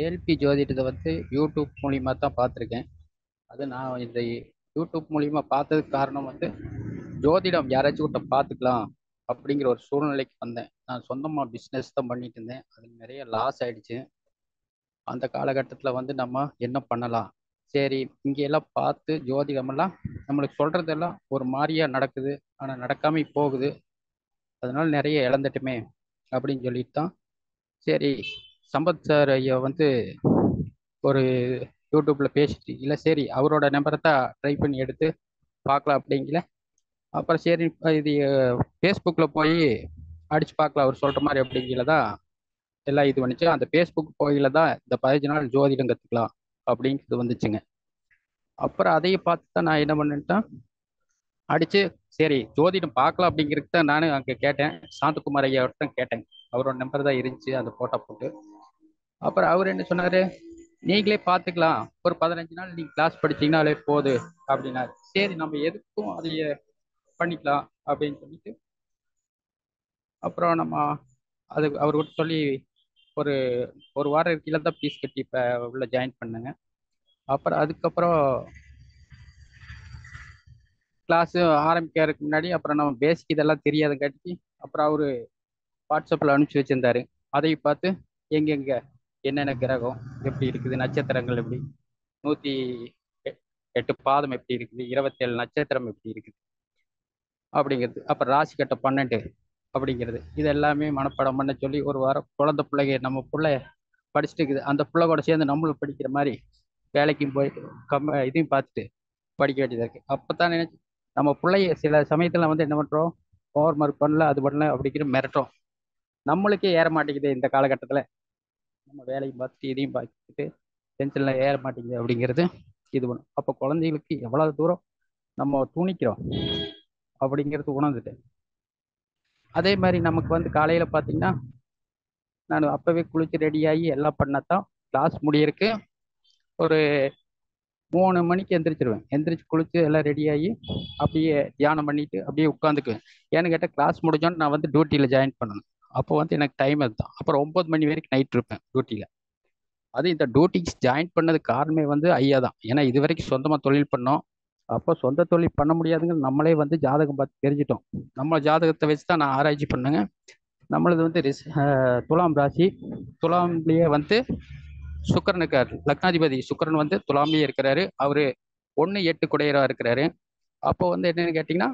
ALP ஜோதிடத்தை வந்து YouTube மூலியமா தான் பார்த்துருக்கேன் அது நான் இந்த யூடியூப் மூலியமா பார்த்ததுக்கு காரணம் வந்து ஜோதிடம் யாராச்சும் கிட்ட பார்த்துக்கலாம் அப்படிங்கிற ஒரு சூழ்நிலைக்கு வந்தேன் நான் சொந்தமாக பிஸ்னஸ் தான் பண்ணிட்டு இருந்தேன் அதில் நிறைய லாஸ் ஆயிடுச்சு அந்த காலகட்டத்தில் வந்து நம்ம என்ன பண்ணலாம் சரி இங்கே எல்லாம் பார்த்து ஜோதிடமெல்லாம் நம்மளுக்கு சொல்றதெல்லாம் ஒரு மாதிரியா நடக்குது ஆனால் நடக்காம போகுது அதனால நிறைய இழந்துட்டுமே அப்படின்னு சொல்லிட்டு தான் சரி சம்பத் சார் ஐயா வந்து ஒரு யூடியூப்ல பேசிட்டு இல்லை சரி அவரோட நம்பரை தான் ட்ரை பண்ணி எடுத்து பார்க்கலாம் அப்படிங்கல அப்புறம் சரி இது ஃபேஸ்புக்கில் போய் அடிச்சு பார்க்கலாம் அவர் சொல்கிற மாதிரி அப்படிங்கல தான் எல்லாம் இது பண்ணிச்சு அந்த ஃபேஸ்புக் போயில தான் இந்த பதினஞ்சு நாள் ஜோதிடம் கற்றுக்கலாம் அப்படிங்கிறது வந்துச்சுங்க அப்புறம் அதையும் பார்த்து தான் நான் என்ன பண்ணிட்டேன் அடிச்சு சரி ஜோதிடம் பார்க்கலாம் அப்படிங்கிறது தான் நானும் அங்கே கேட்டேன் சாந்தகுமார் ஐயாவிட்ட கேட்டேன் அவரோட நம்பர் தான் இருந்துச்சு அந்த ஃபோட்டோ போட்டு அப்புறம் அவர் என்ன சொன்னாரு நீங்களே பார்த்துக்கலாம் ஒரு பதினஞ்சு நாள் நீங்கள் கிளாஸ் படிச்சீங்கனாலே போது அப்படின்னாரு சரி நம்ம எதுக்கும் அதைய பண்ணிக்கலாம் அப்படின்னு சொல்லிட்டு அப்புறம் நம்ம அது அவர்கிட்ட சொல்லி ஒரு ஒரு வாரம் கீழே தான் ஃபீஸ் கட்டி இப்போ உள்ள ஜாயின் பண்ணுங்க அப்புறம் அதுக்கப்புறம் கிளாஸ் ஆரம்பிக்கிறதுக்கு முன்னாடி அப்புறம் நம்ம பேசிக் இதெல்லாம் தெரியாதங்காட்டி அப்புறம் அவரு வாட்ஸ்அப்பில் அனுப்பிச்சி வச்சிருந்தாரு அதையும் பார்த்து எங்கெங்க என்னென்ன கிரகம் எப்படி இருக்குது நட்சத்திரங்கள் எப்படி நூற்றி எட்டு பாதம் எப்படி இருக்குது இருபத்தேழு நட்சத்திரம் எப்படி இருக்குது அப்படிங்கிறது அப்புறம் ராசி கட்ட பன்னெண்டு அப்படிங்கிறது இது எல்லாமே மனப்பாடம் பண்ண சொல்லி ஒரு வாரம் குழந்தை பிள்ளைங்க நம்ம பிள்ளை படிச்சுட்டு இருக்குது அந்த பிள்ளை கூட சேர்ந்து நம்மளும் படிக்கிற மாதிரி வேலைக்கும் போயிட்டு கம்ம இதையும் பார்த்துட்டு படிக்க வேண்டியதாக இருக்குது அப்போ தான் நினைச்சு நம்ம பிள்ளைய சில சமயத்தில் வந்து என்ன பண்ணுறோம் ஹோம் ஒர்க் பண்ணல அது பண்ணல அப்படிங்கிற மிரட்டுறோம் நம்மளுக்கே ஏற மாட்டேங்குது இந்த காலகட்டத்தில் நம்ம வேலையும் பார்த்துட்டு இதையும் பார்த்துட்டு டென்ஷனில் ஏற மாட்டேங்குது அப்படிங்கிறது இது பண்ணும் அப்போ குழந்தைகளுக்கு எவ்வளோ தூரம் நம்ம துணிக்கிறோம் அப்படிங்கிறது உணர்ந்துட்டேன் அதே மாதிரி நமக்கு வந்து காலையில் பார்த்தீங்கன்னா நான் அப்போவே குளிச்சு ரெடியாகி எல்லாம் பண்ணத்தான் கிளாஸ் முடியறதுக்கு ஒரு மூணு மணிக்கு எந்திரிச்சிருவேன் எந்திரிச்சு குளிச்சு எல்லாம் ரெடியாகி அப்படியே தியானம் பண்ணிட்டு அப்படியே உட்காந்துக்குவேன் ஏன்னு கேட்டால் கிளாஸ் முடிஞ்சோன்னு நான் வந்து டியூட்டியில் ஜாயின் பண்ணணும் அப்போ வந்து எனக்கு டைம் அதுதான் அப்புறம் ஒம்பது மணி வரைக்கும் நைட் இருப்பேன் டியூட்டியில் அது இந்த டியூட்டிக்கு ஜாயின் பண்ணது காரணமே வந்து ஐயா தான் ஏன்னா இது வரைக்கும் சொந்தமாக தொழில் பண்ணோம் அப்போ சொந்த தொழில் பண்ண முடியாதுங்க நம்மளே வந்து ஜாதகம் பார்த்து தெரிஞ்சிட்டோம் நம்ம ஜாதகத்தை வச்சு தான் நான் ஆராய்ச்சி பண்ணேங்க நம்மளது வந்து ரிஸ் துலாம் ராசி துலாம்லேயே வந்து சுக்கரன் இருக்கார் லக்னாதிபதி சுக்கரன் வந்து துலாம்லேயே இருக்கிறாரு அவரு ஒன்று எட்டு குடையராக இருக்கிறாரு அப்போ வந்து என்னன்னு கேட்டிங்கன்னா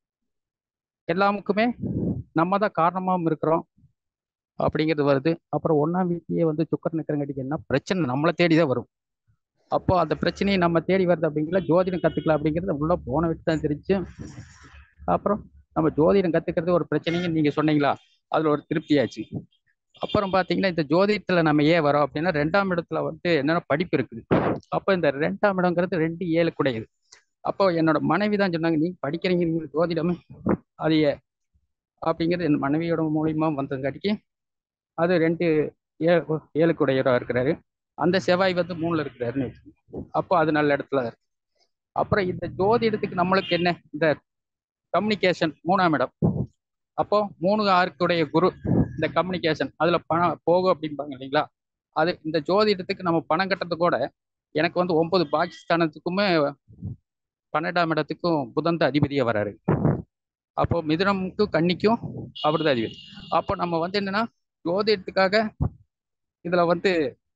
எல்லாமுக்குமே நம்ம தான் காரணமாகவும் இருக்கிறோம் அப்படிங்கிறது வருது அப்புறம் ஒன்றாம் வீட்லேயே வந்து சுக்கரன் இருக்கிறங்காட்டிக்கு என்ன பிரச்சனை நம்மளை தேடி தான் வரும் அப்போ அந்த பிரச்சனையை நம்ம தேடி வருது அப்படிங்கிற ஜோதிடம் கற்றுக்கலாம் அப்படிங்கிறத உள்ள போன விட்டு தான் தெரிஞ்சு அப்புறம் நம்ம ஜோதிடம் கற்றுக்கிறது ஒரு பிரச்சனைங்க நீங்கள் சொன்னீங்களா அதில் ஒரு திருப்தியாச்சு அப்புறம் பார்த்தீங்கன்னா இந்த ஜோதிடத்தில் நம்ம ஏன் வரோம் அப்படின்னா ரெண்டாம் இடத்துல வந்து என்னென்ன படிப்பு இருக்குது அப்போ இந்த ரெண்டாம் இடங்கிறது ரெண்டு ஏழு கூடையது அப்போ என்னோட மனைவி தான் சொன்னாங்க நீ படிக்கிறீங்க நீங்க ஜோதிடமே அது ஏ அப்படிங்கிறது என் மனைவியோட மூலியமா வந்ததுங்காட்டிக்கு அது ரெண்டு ஏழு ஏழு கூடையராக இருக்கிறாரு அந்த செவ்வாய் வந்து மூணுல இருக்கிறாருன்னு வச்சுக்கோங்க அப்போ அது நல்ல இடத்துல இருக்கு அப்புறம் இந்த ஜோதிடத்துக்கு நம்மளுக்கு என்ன இந்த கம்யூனிகேஷன் மூணாம் இடம் அப்போ மூணு ஆறுக்குடைய குரு இந்த கம்யூனிகேஷன் அதுல பணம் போகும் அப்படிம்பாங்க இல்லைங்களா அது இந்த ஜோதிடத்துக்கு நம்ம பணம் கட்டுறது கூட எனக்கு வந்து ஒன்பது பாகிஸ்தானத்துக்குமே பன்னெண்டாம் இடத்துக்கும் புதன் தான் அதிபதியா வராரு அப்போ மிதுனமுக்கும் கன்னிக்கும் அவர் தான் அதிபதி அப்போ நம்ம வந்து என்னன்னா ஜோதிடத்துக்காக இதுல வந்து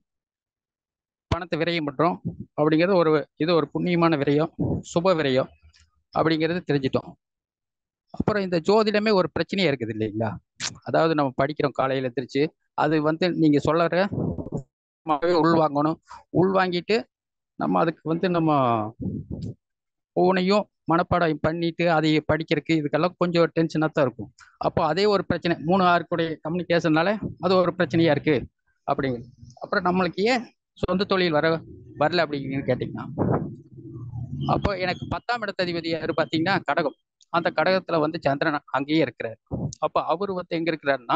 பணத்தை விரயம் பண்றோம் அப்படிங்கிறது ஒரு இது ஒரு புண்ணியமான விரயம் சுப விரயம் அப்படிங்கிறது தெரிஞ்சிட்டோம் அப்புறம் இந்த ஜோதிடமே ஒரு பிரச்சனையா இருக்குது இல்லைங்களா அதாவது நம்ம படிக்கிறோம் காலையில எந்திரிச்சு அது வந்து நீங்க சொல்லற உள்வாங்கணும் உள்வாங்கிட்டு நம்ம அதுக்கு வந்து நம்ம ஒவ்வொன்றையும் மனப்பாடம் பண்ணிட்டு அதை படிக்கிறதுக்கு இதுக்கெல்லாம் கொஞ்சம் டென்ஷனாக தான் இருக்கும் அப்போ அதே ஒரு பிரச்சனை மூணு ஆறுக்குடைய கம்யூனிகேஷன்னால அது ஒரு பிரச்சனையா இருக்கு அப்படிங்கிறது அப்புறம் நம்மளுக்கு ஏன் சொந்த தொழில் வர வரல அப்படிங்கிறது கேட்டிங்கன்னா அப்போ எனக்கு பத்தாம் இடத்ததிபதி யாரு பார்த்தீங்கன்னா கடகம் அந்த கடகத்துல வந்து சந்திரன் அங்கேயே இருக்கிறார் அப்போ அவர் வந்து எங்க இருக்கிறாருன்னா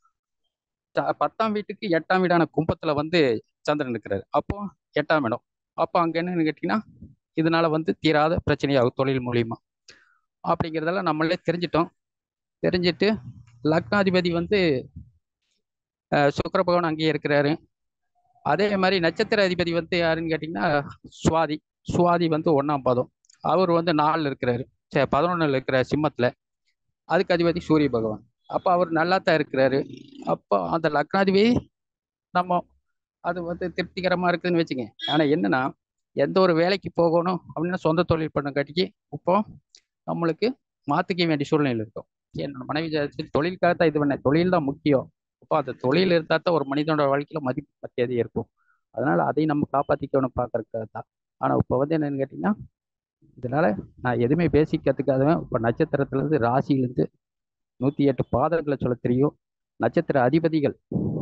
பத்தாம் வீட்டுக்கு எட்டாம் வீடான கும்பத்துல வந்து சந்திரன் இருக்கிறாரு அப்போ எட்டாம் இடம் அப்போ அங்க என்னன்னு கேட்டீங்கன்னா இதனால வந்து தீராத பிரச்சனையாகும் தொழில் மூலியமா அப்படிங்கிறதெல்லாம் நம்மளே தெரிஞ்சிட்டோம் தெரிஞ்சிட்டு லக்னாதிபதி வந்து சுக்கர பகவான் அங்கேயே இருக்கிறாரு அதே மாதிரி நட்சத்திர அதிபதி வந்து யாருன்னு கேட்டிங்கன்னா சுவாதி சுவாதி வந்து ஒன்றாம் பாதம் அவர் வந்து நாலில் இருக்கிறாரு சரி பதினொன்றில் இருக்கிற சிம்மத்தில் அதுக்கு அதிபதி சூரிய பகவான் அப்போ அவர் நல்லா தான் இருக்கிறாரு அப்போ அந்த லக்னாதிபதி நம்ம அது வந்து திருப்திகரமாக இருக்குதுன்னு வச்சுங்க ஆனால் என்னன்னா எந்த ஒரு வேலைக்கு போகணும் அப்படின்னா சொந்த தொழில் பண்ண காட்டிக்கு இப்போ நம்மளுக்கு மாற்றிக்க வேண்டிய சூழ்நிலை இருக்கும் என்னோட மனைவி ஜாதகத்தில் தொழிலுக்காக தான் இது பண்ணேன் தொழில் தான் முக்கியம் அப்போ அந்த தொழில் இருந்தால் தான் ஒரு மனிதனோட வாழ்க்கையில் மதிப்பு மரியாதை இருக்கும் அதனால அதையும் நம்ம காப்பாற்றிக்கணும் பார்க்கறதுக்காக தான் ஆனால் இப்போ வந்து என்னன்னு கேட்டிங்கன்னா இதனால நான் எதுவுமே பேசிக் கற்றுக்காதவன் இப்போ நட்சத்திரத்துலேருந்து ராசியிலேருந்து நூற்றி எட்டு பாதங்களை சொல்ல தெரியும் நட்சத்திர அதிபதிகள்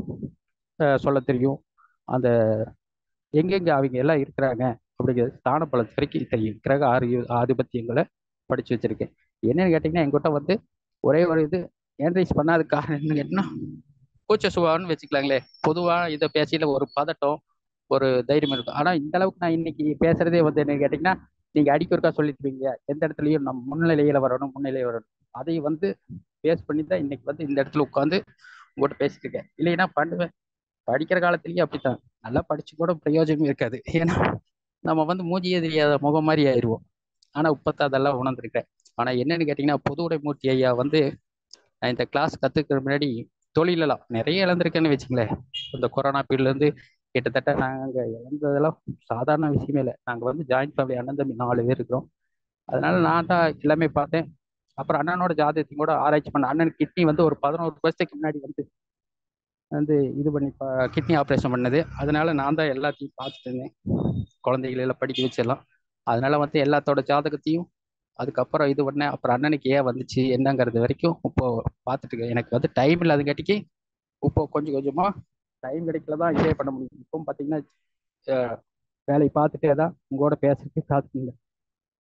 அஹ், சொல்ல தெரியும் அந்த எங்கெங்க அவங்க எல்லாம் இருக்கிறாங்க அப்படிங்கிறது ஸ்தான பலத்து வரைக்கும் தெரியும் கிரக ஆறு ஆதிபத்தியங்களை படிச்சு வச்சிருக்கேன் என்னன்னு கேட்டிங்கன்னா என்கிட்ட வந்து ஒரே ஒரு இது ஏன்ரைஸ் பண்ணாத காரணம் என்னன்னு கேட்டிங்கன்னா கூச்ச சுபாவம்னு வச்சுக்கலாங்களே பொதுவாக இதை பேசியில் ஒரு பதட்டம் ஒரு தைரியம் இருக்கும் ஆனால் இந்த அளவுக்கு நான் இன்னைக்கு பேசுறதே வந்து என்ன கேட்டிங்கன்னா நீங்கள் அடிக்கொருக்கா சொல்லிட்டுருவீங்க எந்த இடத்துலையும் நம்ம முன்னிலையில் வரணும் முன்னிலை வரணும் அதை வந்து பேஸ் பண்ணி தான் இன்னைக்கு வந்து இந்த இடத்துல உட்காந்து உங்கள்கிட்ட பேசிட்டு இருக்கேன் இல்லைன்னா பண்ணுவேன் படிக்கிற காலத்துலயும் அப்படித்தான் நல்லா படிச்சு கூட பிரயோஜனம் இருக்காது ஏன்னா நம்ம வந்து மூஞ்சியே தெரியாத முகம் மாதிரி ஆயிடுவோம் ஆனா இப்பத்தான் அதெல்லாம் உணர்ந்திருக்கேன் ஆனா என்னன்னு கேட்டீங்கன்னா பொதுவுடை மூர்த்தி ஐயா வந்து நான் இந்த கிளாஸ் கத்துக்கிற முன்னாடி தொழிலெல்லாம் நிறைய இழந்திருக்கேன்னு வச்சுங்களேன் இந்த கொரோனா பீரியட்ல இருந்து கிட்டத்தட்ட நாங்க இழந்ததெல்லாம் சாதாரண விஷயமே இல்லை நாங்க வந்து ஜாயிண்ட் ஃபேமிலி அண்ணன் தம்பி நாலு பேர் இருக்கிறோம் அதனால நான் தான் எல்லாமே பார்த்தேன் அப்புறம் அண்ணனோட ஜாதகத்தையும் கூட ஆராய்ச்சி பண்ண அண்ணனுக்கு கிட்னி வந்து ஒரு பதினோரு வருஷத்துக்கு முன்னாடி வந்து வந்து இது பண்ணி கிட்னி ஆப்ரேஷன் பண்ணது அதனால நான் தான் எல்லாத்தையும் பார்த்துட்டு இருந்தேன் குழந்தைகளை எல்லாம் படிக்க வச்சிடலாம் அதனால வந்து எல்லாத்தோட ஜாதகத்தையும் அதுக்கப்புறம் இது பண்ணேன் அப்புறம் அண்ணனுக்கு ஏன் வந்துச்சு என்னங்கிறது வரைக்கும் இப்போ பார்த்துட்டு இருக்கேன் எனக்கு வந்து டைம் இல்லாதங்காட்டிக்கு இப்போ கொஞ்சம் கொஞ்சமாக டைம் கிடைக்கல தான் என்ஜாய் பண்ண முடியும் இப்போ பார்த்தீங்கன்னா அஹ், வேலையை பார்த்துட்டே தான் உங்களோட பேசுறதுக்கு காத்துங்க